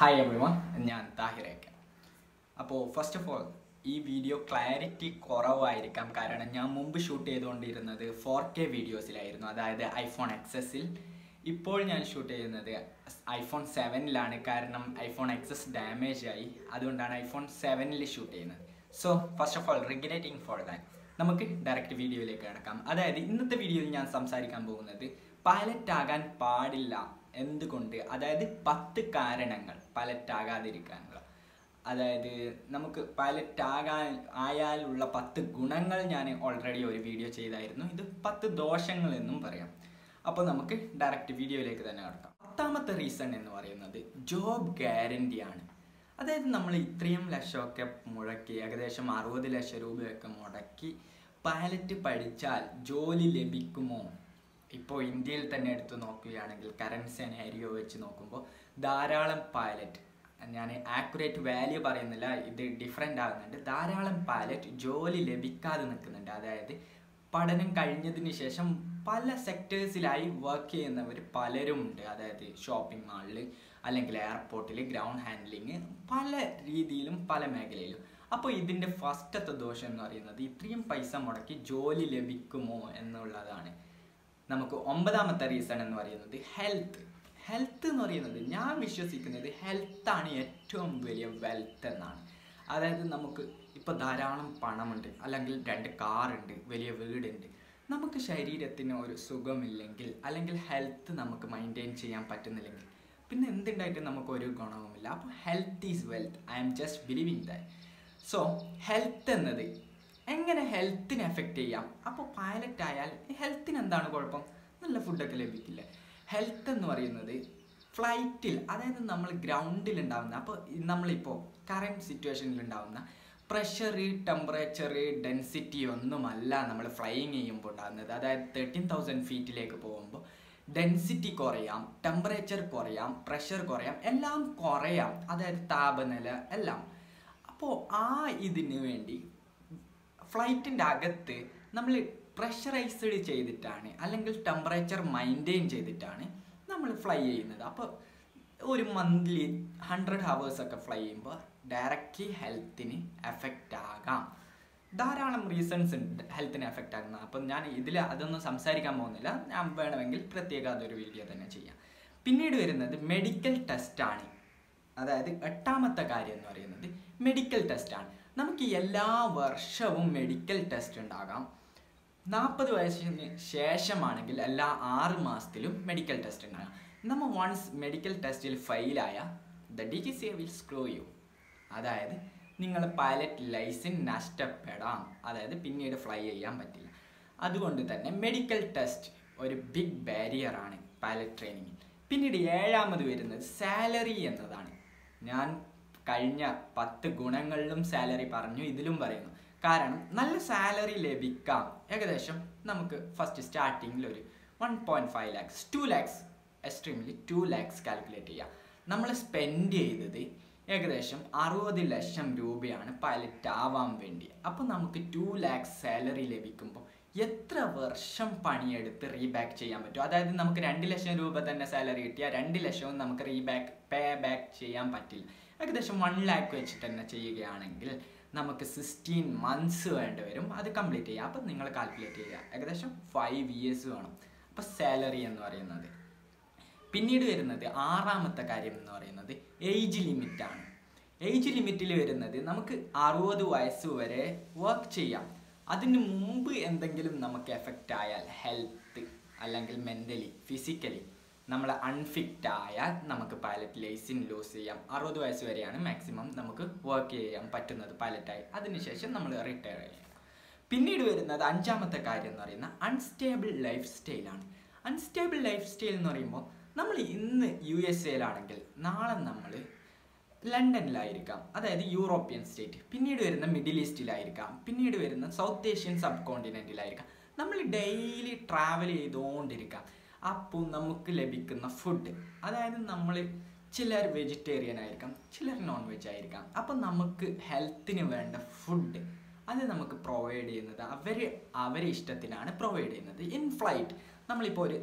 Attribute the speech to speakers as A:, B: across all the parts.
A: hi everyone ഞാൻ താഹിറേക്ക അപ്പോൾ ഫസ്റ്റ് ഓഫ് ഓൾ ഈ വീഡിയോ ക്ലാരിറ്റി കുറവായിരിക്കാം കാരണം ഞാൻ മുമ്പ് ഷൂട്ട് ചെയ്തുകൊണ്ടിരുന്നത് ഫോർ കെ വീഡിയോസിലായിരുന്നു അതായത് ഐഫോൺ എക്സസിൽ ഇപ്പോൾ ഞാൻ ഷൂട്ട് ചെയ്യുന്നത് ഐഫോൺ സെവനിലാണ് കാരണം ഐഫോൺ എക്സസ് ഡാമേജ് ആയി അതുകൊണ്ടാണ് ഐഫോൺ സെവനിൽ ഷൂട്ട് ചെയ്യുന്നത് so first of all regretting for that നമുക്ക് ഡയറക്റ്റ് വീഡിയോയിലേക്ക് കിടക്കാം അതായത് ഇന്നത്തെ വീഡിയോയിൽ ഞാൻ സംസാരിക്കാൻ പോകുന്നത് പൈലറ്റ് ആകാൻ പാടില്ല എന്തുകൊണ്ട് അതായത് പത്ത് കാരണങ്ങൾ പൈലറ്റ് ആകാതിരിക്കാനുള്ള അതായത് നമുക്ക് പൈലറ്റ് ആകാൻ ആയാലുള്ള പത്ത് ഗുണങ്ങൾ ഞാൻ ഓൾറെഡി ഒരു വീഡിയോ ചെയ്തായിരുന്നു ഇത് പത്ത് ദോഷങ്ങൾ എന്നും പറയാം അപ്പോൾ നമുക്ക് ഡയറക്റ്റ് വീഡിയോയിലേക്ക് തന്നെ കിടക്കാം പത്താമത്തെ റീസൺ എന്ന് പറയുന്നത് ജോബ് ഗ്യാരണ്ടി ആണ് അതായത് നമ്മൾ ഇത്രയും ലക്ഷമൊക്കെ മുടക്കി ഏകദേശം അറുപത് ലക്ഷം രൂപയൊക്കെ മുടക്കി പൈലറ്റ് പഠിച്ചാൽ ജോലി ലഭിക്കുമോ ഇപ്പോൾ ഇന്ത്യയിൽ തന്നെ എടുത്തു നോക്കുകയാണെങ്കിൽ കറൻറ്റ് സെനാരിയോ വെച്ച് നോക്കുമ്പോൾ ധാരാളം പൈലറ്റ് ഞാൻ ആക്യുറേറ്റ് വാല്യൂ പറയുന്നില്ല ഇത് ഡിഫറെൻ്റ് ആകുന്നുണ്ട് ധാരാളം പൈലറ്റ് ജോലി ലഭിക്കാതെ നിൽക്കുന്നുണ്ട് അതായത് പഠനം കഴിഞ്ഞതിന് ശേഷം പല സെക്ടേഴ്സിലായി വർക്ക് ചെയ്യുന്നവർ പലരും ഉണ്ട് അതായത് ഷോപ്പിംഗ് മാളിൽ അല്ലെങ്കിൽ എയർപോർട്ടിൽ ഗ്രൗണ്ട് ഹാൻഡ്ലിങ് പല രീതിയിലും പല മേഖലയിലും അപ്പോൾ ഇതിൻ്റെ ഫസ്റ്റത്തെ ദോഷം എന്ന് പറയുന്നത് ഇത്രയും പൈസ മുടക്കി ജോലി ലഭിക്കുമോ എന്നുള്ളതാണ് നമുക്ക് ഒമ്പതാമത്തെ റീസൺ എന്ന് പറയുന്നത് ഹെൽത്ത് ഹെൽത്ത് എന്ന് പറയുന്നത് ഞാൻ വിശ്വസിക്കുന്നത് ഹെൽത്താണ് ഏറ്റവും വലിയ വെൽത്ത് എന്നാണ് അതായത് നമുക്ക് ഇപ്പോൾ ധാരാളം പണമുണ്ട് അല്ലെങ്കിൽ രണ്ട് കാറുണ്ട് വലിയ വീടുണ്ട് നമുക്ക് ശരീരത്തിന് ഒരു സുഖമില്ലെങ്കിൽ അല്ലെങ്കിൽ ഹെൽത്ത് നമുക്ക് മെയിൻറ്റെയിൻ ചെയ്യാൻ പറ്റുന്നില്ലെങ്കിൽ പിന്നെ എന്തുണ്ടായിട്ടും നമുക്ക് ഒരു ഗുണവുമില്ല അപ്പോൾ health is wealth I'm just believing that so health എന്നത് എങ്ങനെ ഹെൽത്തിനെ എഫക്റ്റ് ചെയ്യാം അപ്പോൾ പൈലറ്റ് ആയാൽ ഹെൽത്തിന് എന്താണ് കുഴപ്പം നല്ല ഫുഡൊക്കെ ലഭിക്കില്ലേ ഹെൽത്ത് എന്ന് പറയുന്നത് ഫ്ലൈറ്റിൽ അതായത് നമ്മൾ ഗ്രൗണ്ടിൽ ഉണ്ടാവുന്ന അപ്പോൾ നമ്മളിപ്പോൾ കറണ്ട് സിറ്റുവേഷനിൽ ഉണ്ടാവുന്ന പ്രഷർ ടെമ്പറേച്ചർ ഡെൻസിറ്റി ഒന്നുമല്ല നമ്മൾ ഫ്ലൈയിങ് ചെയ്യുമ്പോൾ ഉണ്ടാകുന്നത് അതായത് തേർട്ടീൻ തൗസൻഡ് ഫീറ്റിലേക്ക് പോകുമ്പോൾ ഡെൻസിറ്റി കുറയാം ടെമ്പറേച്ചർ കുറയാം പ്രഷർ കുറയാം എല്ലാം കുറയാം അതായത് താപനില എല്ലാം അപ്പോൾ ആ ഇതിന് വേണ്ടി ഫ്ലൈറ്റിൻ്റെ അകത്ത് നമ്മൾ പ്രഷറൈസ്ഡ് ചെയ്തിട്ടാണ് അല്ലെങ്കിൽ ടെമ്പറേച്ചർ മെയിൻറ്റെയിൻ ചെയ്തിട്ടാണ് നമ്മൾ ഫ്ലൈ ചെയ്യുന്നത് അപ്പോൾ ഒരു മന്ത്ലി ഹൺഡ്രഡ് ഹവേഴ്സൊക്കെ ഫ്ലൈ ചെയ്യുമ്പോൾ ഡയറക്റ്റ്ലി ഹെൽത്തിന് എഫക്റ്റ് ആകാം ധാരാളം റീസൺസ് ഉണ്ട് ഹെൽത്തിന് എഫക്റ്റ് ആകുന്നത് അപ്പം ഞാൻ ഇതിൽ അതൊന്നും സംസാരിക്കാൻ പോകുന്നില്ല ഞാൻ വേണമെങ്കിൽ പ്രത്യേക അതൊരു വീഡിയോ തന്നെ ചെയ്യാം പിന്നീട് വരുന്നത് മെഡിക്കൽ ടെസ്റ്റാണ് അതായത് എട്ടാമത്തെ കാര്യം എന്ന് പറയുന്നത് മെഡിക്കൽ ടെസ്റ്റാണ് നമുക്ക് എല്ലാ വർഷവും മെഡിക്കൽ ടെസ്റ്റ് ഉണ്ടാകാം നാൽപ്പത് വയസ്സിന് ശേഷമാണെങ്കിൽ എല്ലാ ആറ് മാസത്തിലും മെഡിക്കൽ ടെസ്റ്റ് ഉണ്ടാകാം നമ്മൾ വൺസ് മെഡിക്കൽ ടെസ്റ്റിൽ ഫെയിലായ the D G C will screw you അതായത് നിങ്ങൾ പൈലറ്റ് ലൈസൻസ് നഷ്ടപ്പെടാം അതായത് പിന്നീട് ഫ്ലൈ ചെയ്യാൻ പറ്റില്ല അതുകൊണ്ട് തന്നെ മെഡിക്കൽ ടെസ്റ്റ് ഒരു ബിഗ് ബാരിയർ ആണ് പൈലറ്റ് ട്രെയിനിങ്ങിൽ പിന്നീട് ഏഴാമത് വരുന്നത് സാലറി എന്നതാണ് ഞാൻ കഴിഞ്ഞ പത്ത് ഗുണങ്ങളിലും സാലറി പറഞ്ഞു ഇതിലും പറയുന്നു കാരണം നല്ല സാലറി ലഭിക്കാം ഏകദേശം നമുക്ക് ഫസ്റ്റ് സ്റ്റാർട്ടിങ്ങിൽ ഒരു one point five lakhs two lakhs extremely two lakhs calculate ചെയ്യാം നമ്മൾ സ്പെൻഡ് ചെയ്തത് ഏകദേശം അറുപത് ലക്ഷം രൂപയാണ് പൈലറ്റ് ആവാൻ വേണ്ടി അപ്പോൾ നമുക്ക് ടു ലാക്സ് സാലറി ലഭിക്കുമ്പോൾ എത്ര വർഷം പണിയെടുത്ത് റീബാക്ക് ചെയ്യാൻ പറ്റും അതായത് നമുക്ക് രണ്ട് ലക്ഷം രൂപ തന്നെ സാലറി കിട്ടിയാൽ രണ്ട് ലക്ഷവും നമുക്ക് റീബാക്ക് പേ ബാക്ക് ചെയ്യാൻ പറ്റില്ല ഏകദേശം വൺ ലാക്ക് വെച്ചിട്ട് തന്നെ ചെയ്യുകയാണെങ്കിൽ നമുക്ക് സിക്സ്റ്റീൻ മന്ത്സ് വേണ്ടി വരും അത് കംപ്ലീറ്റ് ചെയ്യുക അപ്പം നിങ്ങൾ കാൽക്കുലേറ്റ് ചെയ്യുക ഏകദേശം ഫൈവ് ഇയേഴ്സ് വേണം അപ്പോൾ സാലറി എന്ന് പറയുന്നത് പിന്നീട് വരുന്നത് ആറാമത്തെ കാര്യം എന്ന് പറയുന്നത് ഏജ് ലിമിറ്റാണ് ഏജ് ലിമിറ്റിൽ വരുന്നത് നമുക്ക് അറുപത് വയസ്സ് വരെ വർക്ക് ചെയ്യാം അതിന് മുമ്പ് എന്തെങ്കിലും നമുക്ക് എഫക്റ്റ് ആയാൽ ഹെൽത്ത് അല്ലെങ്കിൽ മെൻ്റലി ഫിസിക്കലി നമ്മൾ അൺഫിറ്റ് ആയാൽ നമുക്ക് പൈലറ്റ് ലൈസൻസ് ലൂസ് ചെയ്യാം അറുപത് വയസ്സ് വരെയാണ് മാക്സിമം നമുക്ക് വർക്ക് ചെയ്യാൻ പറ്റുന്നത് പൈലറ്റായി അതിനുശേഷം നമ്മൾ റിട്ടയർ ചെയ്യാം പിന്നീട് വരുന്നത് അഞ്ചാമത്തെ കാര്യം എന്ന് പറയുന്നത് അൺസ്റ്റേബിൾ ലൈഫ് സ്റ്റൈലാണ് അൺസ്റ്റേബിൾ ലൈഫ് സ്റ്റൈൽ എന്ന് പറയുമ്പോൾ നമ്മൾ ഇന്ന് യു എസ് എയിലാണെങ്കിൽ നാളെ നമ്മൾ ലണ്ടനിലായിരിക്കാം അതായത് യൂറോപ്യൻ സ്റ്റേറ്റ് പിന്നീട് വരുന്ന മിഡിൽ ഈസ്റ്റിലായിരിക്കാം പിന്നീട് വരുന്ന സൗത്ത് ഏഷ്യൻ സബ് കോണ്ടിനെൻറ്റിലായിരിക്കാം നമ്മൾ ഡെയിലി ട്രാവൽ ചെയ്തുകൊണ്ടിരിക്കാം അപ്പോൾ നമുക്ക് ലഭിക്കുന്ന ഫുഡ് അതായത് നമ്മൾ ചിലർ വെജിറ്റേറിയൻ ആയിരിക്കാം ചിലർ നോൺ വെജ് ആയിരിക്കാം അപ്പം നമുക്ക് ഹെൽത്തിന് വേണ്ട ഫുഡ് അത് നമുക്ക് പ്രൊവൈഡ് ചെയ്യുന്നത് അവർ അവരെ ഇഷ്ടത്തിനാണ് പ്രൊവൈഡ് ചെയ്യുന്നത് ഇൻ ഫ്ലൈറ്റ് നമ്മളിപ്പോൾ ഒരു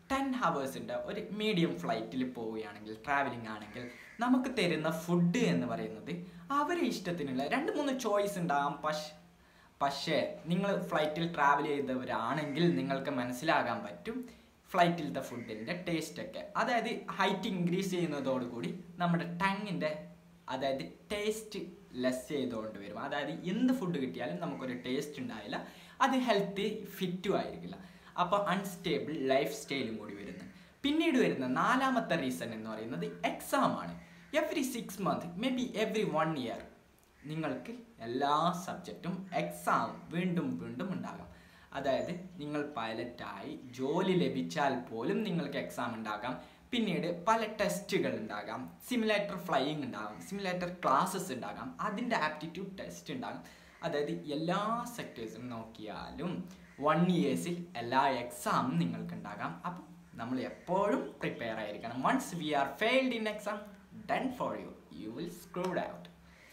A: ടെൻ ഹവേഴ്സിൻ്റെ ഒരു മീഡിയം ഫ്ലൈറ്റിൽ പോവുകയാണെങ്കിൽ ട്രാവലിംഗ് ആണെങ്കിൽ നമുക്ക് തരുന്ന ഫുഡ് എന്ന് പറയുന്നത് അവരെ ഇഷ്ടത്തിനുള്ള രണ്ട് മൂന്ന് ചോയ്സ് ഉണ്ടാകാം പക്ഷേ പക്ഷേ നിങ്ങൾ ഫ്ലൈറ്റിൽ ട്രാവൽ ചെയ്തവരാണെങ്കിൽ നിങ്ങൾക്ക് മനസ്സിലാകാൻ പറ്റും ഫ്ലൈറ്റിലത്തെ ഫുഡിൻ്റെ ടേസ്റ്റ് ഒക്കെ അതായത് ഹൈറ്റ് ഇൻക്രീസ് ചെയ്യുന്നതോടുകൂടി നമ്മുടെ ടങ്ങിൻ്റെ അതായത് ടേസ്റ്റ് ലെസ് ചെയ്തുകൊണ്ട് വരും അതായത് എന്ത് ഫുഡ് കിട്ടിയാലും നമുക്കൊരു ടേസ്റ്റ് ഉണ്ടാവില്ല അത് ഹെൽത്തി ഫിറ്റും ആയിരിക്കില്ല അപ്പോൾ അൺസ്റ്റേബിൾ ലൈഫ് സ്റ്റൈലും കൂടി വരുന്നു പിന്നീട് വരുന്ന നാലാമത്തെ റീസൺ എന്ന് പറയുന്നത് എക്സാം ആണ് every six month maybe every one year നിങ്ങൾക്ക് എല്ലാ സബ്ജക്റ്റും എക്സാം വീണ്ടും വീണ്ടും ഉണ്ടാകാം അതായത് നിങ്ങൾ പൈലറ്റായി ജോലി ലഭിച്ചാൽ പോലും നിങ്ങൾക്ക് എക്സാം ഉണ്ടാകാം പിന്നീട് പല ടെസ്റ്റുകൾ ഉണ്ടാകാം സിമുലേറ്റർ ഫ്ലൈയിങ് ഉണ്ടാകാം സിമുലേറ്റർ ക്ലാസ്സസ് ഉണ്ടാകാം അതിൻ്റെ ആപ്റ്റിറ്റ്യൂഡ് ടെസ്റ്റ് ഉണ്ടാകാം അതായത് എല്ലാ സെക്ടേഴ്സും നോക്കിയാലും വൺ ഇയേഴ്സിൽ എല്ലാ എക്സാമും നിങ്ങൾക്ക് ഉണ്ടാകാം അപ്പം നമ്മൾ എപ്പോഴും പ്രിപ്പയർ ആയിരിക്കണം once we are failed in exam done for you you will screwed out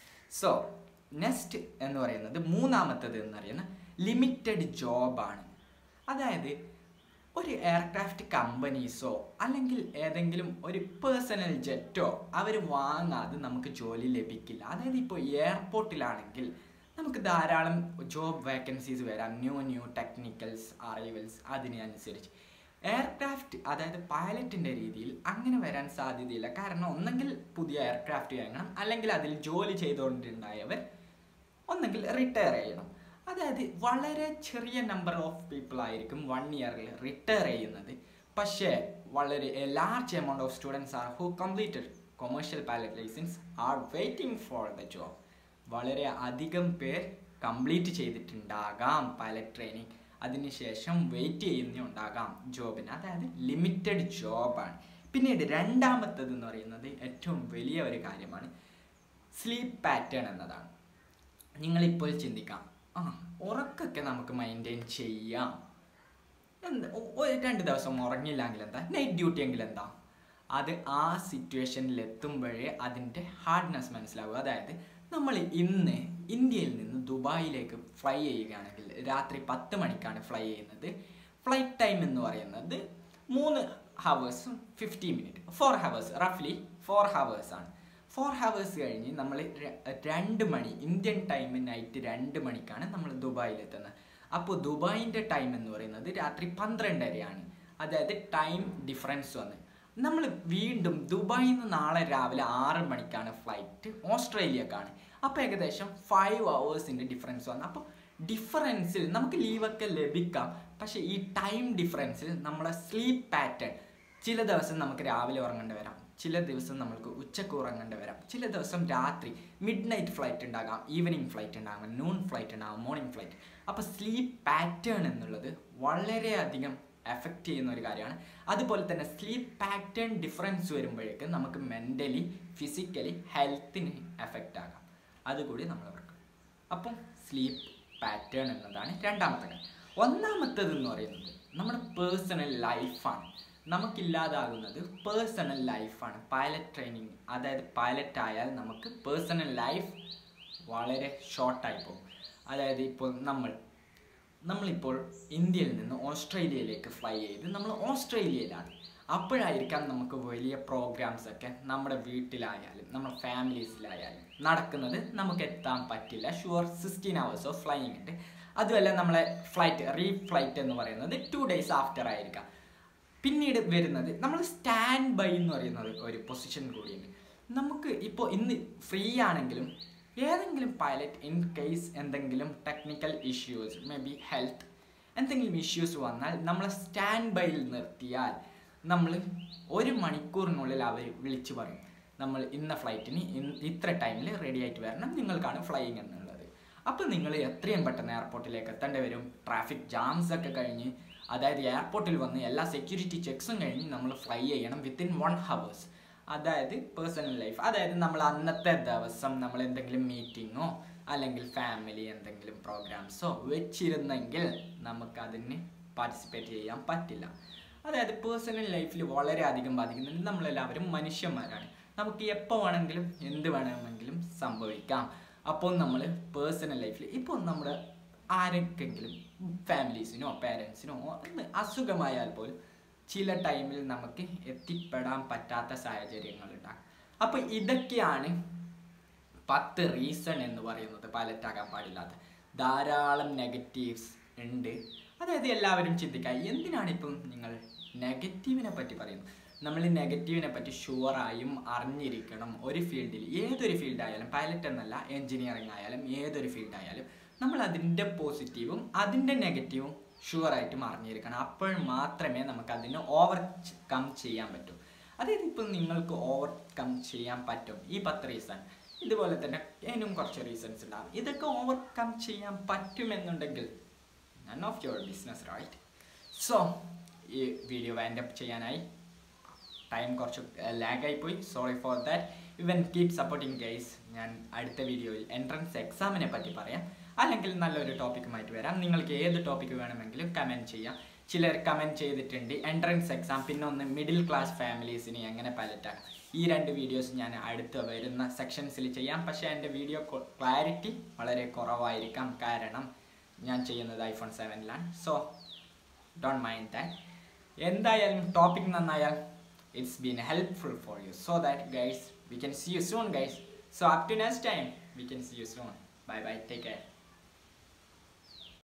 A: so next എന്ന് പറയുന്നത് മൂന്നാമത്തത് എന്ന് പറയുന്നത് ലിമിറ്റഡ് ജോബാണ് അതായത് ഒരു എയർക്രാഫ്റ്റ് കമ്പനീസോ അല്ലെങ്കിൽ ഏതെങ്കിലും ഒരു പേഴ്സണൽ ജെറ്റോ അവർ വാങ്ങാതെ നമുക്ക് ജോലി ലഭിക്കില്ല അതായത് ഇപ്പോൾ എയർപോർട്ടിലാണെങ്കിൽ നമുക്ക് ധാരാളം ജോബ് വേക്കൻസീസ് വരാം ന്യൂ ന്യൂ ടെക്നിക്കൽസ് അറൈവൽസ് അതിനനുസരിച്ച് എയർക്രാഫ്റ്റ് അതായത് പൈലറ്റിൻ്റെ രീതിയിൽ അങ്ങനെ വരാൻ സാധ്യതയില്ല കാരണം ഒന്നെങ്കിൽ പുതിയ എയർക്രാഫ്റ്റ് വാങ്ങണം അല്ലെങ്കിൽ അതിൽ ജോലി ചെയ്തുകൊണ്ടുണ്ടായവർ ഒന്നെങ്കിൽ റിട്ടയർ ചെയ്യണം അതായത് വളരെ ചെറിയ നമ്പർ ഓഫ് പീപ്പിൾ ആയിരിക്കും വൺ ഇയറിൽ റിട്ടയർ ചെയ്യുന്നത് പക്ഷേ വളരെ a large amount of students are who completed commercial pilot licence are waiting for the job വളരെ അധികം പേർ കംപ്ലീറ്റ് ചെയ്തിട്ടുണ്ടാകാം പൈലറ്റ് ട്രെയിനിങ് അതിനുശേഷം വെയിറ്റ് ചെയ്യുന്നുണ്ടാകാം ജോബിന് അതായത് ലിമിറ്റഡ് ജോബാണ് പിന്നീട് രണ്ടാമത്തത് എന്ന് പറയുന്നത് ഏറ്റവും വലിയ ഒരു കാര്യമാണ് സ്ലീപ്പ് പാറ്റേൺ എന്നതാണ് നിങ്ങളിപ്പോൾ ചിന്തിക്കാം ആ ഉറക്കൊക്കെ നമുക്ക് മെയിൻറ്റെയിൻ ചെയ്യാം എന്താ ഒ- ഒരു രണ്ട് ദിവസം ഉറങ്ങിയില്ലെങ്കിൽ എന്താ നൈറ്റ് ഡ്യൂട്ടി എങ്കിൽ എന്താ അത് ആ സിറ്റുവേഷനിൽ എത്തുമ്പോഴേ അതിൻ്റെ ഹാർഡ്നെസ് മനസ്സിലാവും അതായത് നമ്മൾ ഇന്ന് ഇന്ത്യയിൽ നിന്ന് ദുബായിലേക്ക് ഫ്ലൈ ചെയ്യുകയാണെങ്കിൽ രാത്രി പത്ത് മണിക്കാണ് ഫ്ലൈ ചെയ്യുന്നത് ഫ്ലൈറ്റ് ടൈം എന്ന് പറയുന്നത് മൂന്ന് ഹവേഴ്സും ഫിഫ്റ്റി മിനിറ്റ് ഫോർ ഹവേഴ്സ് റഫ്ലി ഫോർ ഹവേഴ്സ് ആണ് ഫോർ ഹവേഴ്സ് കഴിഞ്ഞ് നമ്മൾ രണ്ട് മണി ഇന്ത്യൻ ടൈം നൈറ്റ് രണ്ട് മണിക്കാണ് നമ്മൾ ദുബായിലെത്തുന്നത് അപ്പോൾ ദുബായിൻ്റെ ടൈം എന്ന് പറയുന്നത് രാത്രി പന്ത്രണ്ടരയാണ് അതായത് ടൈം ഡിഫറൻസ് വന്ന് നമ്മൾ വീണ്ടും ദുബായിൽ നിന്ന് നാളെ രാവിലെ ആറ് മണിക്കാണ് ഫ്ലൈറ്റ് ഓസ്ട്രേലിയക്കാണ് അപ്പോൾ ഏകദേശം ഫൈവ് അവേഴ്സിൻ്റെ ഡിഫറൻസ് വന്നു അപ്പോൾ ഡിഫറൻസിൽ നമുക്ക് ലീവൊക്കെ ലഭിക്കാം പക്ഷേ ഈ ടൈം ഡിഫറൻസിൽ നമ്മളെ സ്ലീപ്പ് പാറ്റേൺ ചില ദിവസം നമുക്ക് രാവിലെ ഉറങ്ങേണ്ടി വരാം ചില ദിവസം നമുക്ക് ഉച്ചക്ക് ഉറങ്ങേണ്ടി വരാം ചില ദിവസം രാത്രി മിഡ് നൈറ്റ് ഫ്ലൈറ്റ് ഉണ്ടാകാം ഈവനിങ് ഫ്ലൈറ്റ് ഉണ്ടാകാം നൂൺ ഫ്ലൈറ്റ് ഉണ്ടാകാം മോർണിംഗ് ഫ്ലൈറ്റ് അപ്പോൾ സ്ലീപ്പ് പാറ്റേൺ എന്നുള്ളത് വളരെയധികം എഫക്റ്റ് ചെയ്യുന്ന ഒരു കാര്യമാണ് അതുപോലെ തന്നെ സ്ലീപ്പ് പാറ്റേൺ ഡിഫറൻസ് വരുമ്പോഴേക്കും നമുക്ക് മെൻ്റലി ഫിസിക്കലി ഹെൽത്തിന് എഫക്റ്റ് ആകാം അതുകൂടി നമ്മൾ ഓർക്കണം അപ്പം സ്ലീപ്പ് പാറ്റേൺ എന്നതാണ് രണ്ടാമത്തെ കാര്യം ഒന്നാമത്തേത് എന്ന് പറയുന്നത് നമ്മുടെ പേഴ്സണൽ ലൈഫാണ് നമുക്കില്ലാതാകുന്നത് പേഴ്സണൽ ലൈഫാണ് പൈലറ്റ് ട്രെയിനിങ് അതായത് പൈലറ്റ് ആയാൽ നമുക്ക് പേഴ്സണൽ ലൈഫ് വളരെ ഷോർട്ടായി പോകും അതായത് ഇപ്പോൾ നമ്മൾ നമ്മളിപ്പോൾ ഇന്ത്യയിൽ നിന്ന് ഓസ്ട്രേലിയയിലേക്ക് ഫ്ലൈ ചെയ്ത് നമ്മൾ ഓസ്ട്രേലിയയിലാണ് അപ്പോഴായിരിക്കാം നമുക്ക് വലിയ പ്രോഗ്രാംസ് ഒക്കെ നമ്മുടെ വീട്ടിലായാലും നമ്മുടെ ഫാമിലീസിലായാലും നടക്കുന്നത് നമുക്ക് എത്താൻ പറ്റില്ല sure sixteen hours of flying ഉണ്ട് അതുമല്ല നമ്മളെ ഫ്ലൈറ്റ് റീ ഫ്ലൈറ്റ് എന്ന് പറയുന്നത് ടു ഡേയ്സ് ആഫ്റ്റർ ആയിരിക്കാം പിന്നീട് വരുന്നത് നമ്മൾ സ്റ്റാൻഡ് ബൈ എന്ന് പറയുന്നത് ഒരു പൊസിഷൻ കൂടിയുണ്ട് നമുക്ക് ഇപ്പോൾ ഇന്ന് ഫ്രീ ആണെങ്കിലും ഏതെങ്കിലും പൈലറ്റ് ഇൻ കേസ് എന്തെങ്കിലും technical issues maybe health എന്തെങ്കിലും ഇഷ്യൂസ് വന്നാൽ നമ്മളെ സ്റ്റാൻഡ് ബൈയിൽ നിർത്തിയാൽ നമ്മൾ ഒരു മണിക്കൂറിനുള്ളിൽ അവർ വിളിച്ചു പറയും നമ്മൾ ഇന്ന ഫ്ലൈറ്റിന് ഇത്ര ടൈമിൽ റെഡി ആയിട്ട് വരണം നിങ്ങൾക്കാണ് ഫ്ലൈയിങ് എന്നുള്ളത് അപ്പോൾ നിങ്ങൾ എത്രയും പെട്ടെന്ന് എയർപോർട്ടിലേക്ക് എത്തേണ്ടി വരും ട്രാഫിക് ജാംസ് ഒക്കെ കഴിഞ്ഞ് അതായത് എയർപോർട്ടിൽ വന്ന് എല്ലാ സെക്യൂരിറ്റി ചെക്സും കഴിഞ്ഞ് നമ്മൾ ഫ്ലൈ ചെയ്യണം വിത്തിൻ വൺ ഹവേഴ്സ് അതായത് പേഴ്സണൽ ലൈഫ് അതായത് നമ്മൾ അന്നത്തെ ദിവസം നമ്മൾ എന്തെങ്കിലും മീറ്റിങ്ങോ അല്ലെങ്കിൽ ഫാമിലി എന്തെങ്കിലും പ്രോഗ്രാംസോ വെച്ചിരുന്നെങ്കിൽ നമുക്കതിന് പാർട്ടിസിപ്പേറ്റ് ചെയ്യാൻ പറ്റില്ല അതായത് പേഴ്സണൽ ലൈഫിൽ വളരെയധികം ബാധിക്കുന്നുണ്ട് നമ്മളെല്ലാവരും മനുഷ്യന്മാരാണ് നമുക്ക് എപ്പോൾ വേണമെങ്കിലും എന്ത് വേണമെങ്കിലും സംഭവിക്കാം അപ്പോൾ നമ്മൾ പേഴ്സണൽ ലൈഫിൽ ഇപ്പോൾ നമ്മുടെ ആർക്കെങ്കിലും ഫാമിലീസിനോ പാരൻസിനോ ഒന്ന് അസുഖമായാൽ പോലും ചില ടൈമിൽ നമുക്ക് എത്തിപ്പെടാൻ പറ്റാത്ത സാഹചര്യങ്ങളുണ്ടാകും അപ്പോൾ ഇതൊക്കെയാണ് പത്ത് റീസൺ എന്ന് പറയുന്നത് പൈലറ്റ് ആകാൻ പാടില്ലാത്ത ധാരാളം നെഗറ്റീവ്സ് ഉണ്ട് അതായത് എല്ലാവരും ചിന്തിക്കുക എന്തിനാണ് ഇപ്പം നിങ്ങൾ നെഗറ്റീവിനെ പറ്റി പറയുന്നത് നമ്മൾ ഈ നെഗറ്റീവിനെ പറ്റി ഷുവറായും അറിഞ്ഞിരിക്കണം ഒരു ഫീൽഡിൽ ഏതൊരു ഫീൽഡ് ആയാലും പൈലറ്റ് എന്നല്ല എഞ്ചിനീയറിംഗ് ആയാലും ഏതൊരു ഫീൽഡ് ആയാലും നമ്മൾ അതിൻ്റെ പോസിറ്റീവും അതിൻ്റെ നെഗറ്റീവും ഷുവറായിട്ടും അറിഞ്ഞിരിക്കണം അപ്പോൾ മാത്രമേ നമുക്ക് അതിനെ ഓവർകം ചെയ്യാൻ പറ്റൂ അതായത് ഇപ്പം നിങ്ങൾക്ക് ഓവർകം ചെയ്യാൻ പറ്റും ഈ പത്ത് റീസൺ ഇതുപോലെ തന്നെ ഇനിയും കുറച്ച് റീസൺസ് ഉണ്ടാവും ഇതൊക്കെ ഓവർകം ചെയ്യാൻ പറ്റുമെന്നുണ്ടെങ്കിൽ none of your business right so ഈ വീഡിയോ വൈൻഡ് അപ്പ് ചെയ്യാനായി ടൈം കുറച്ച് ലാഗായി പോയി sorry for that even keep supporting guys ഞാൻ അടുത്ത വീഡിയോയിൽ എൻട്രൻസ് എക്സാമിനെ പറ്റി പറയാം അല്ലെങ്കിൽ നല്ലൊരു ടോപ്പിക്കുമായിട്ട് വരാം നിങ്ങൾക്ക് ഏത് ടോപ്പിക്ക് വേണമെങ്കിലും കമൻറ്റ് ചെയ്യാം ചിലർ കമൻറ്റ് ചെയ്തിട്ടുണ്ട് എൻട്രൻസ് എക്സാം പിന്നെ ഒന്ന് മിഡിൽ ക്ലാസ് ഫാമിലീസിന് എങ്ങനെ പലറ്റാക്കാം ഈ രണ്ട് വീഡിയോസ് ഞാൻ അടുത്ത് വരുന്ന സെക്ഷൻസിൽ ചെയ്യാം പക്ഷേ എൻ്റെ വീഡിയോ ക്ലാരിറ്റി വളരെ കുറവായിരിക്കാം കാരണം ഞാൻ ചെയ്യുന്നത് ഐഫോൺ സെവനിലാണ് സോ ഡോണ്ട് മൈൻഡ് ദാറ്റ് എന്തായാലും ടോപ്പിക് നന്നായാൽ it's been helpful for you so that guys we can see you soon guys so up to next time we can see you soon bye bye take care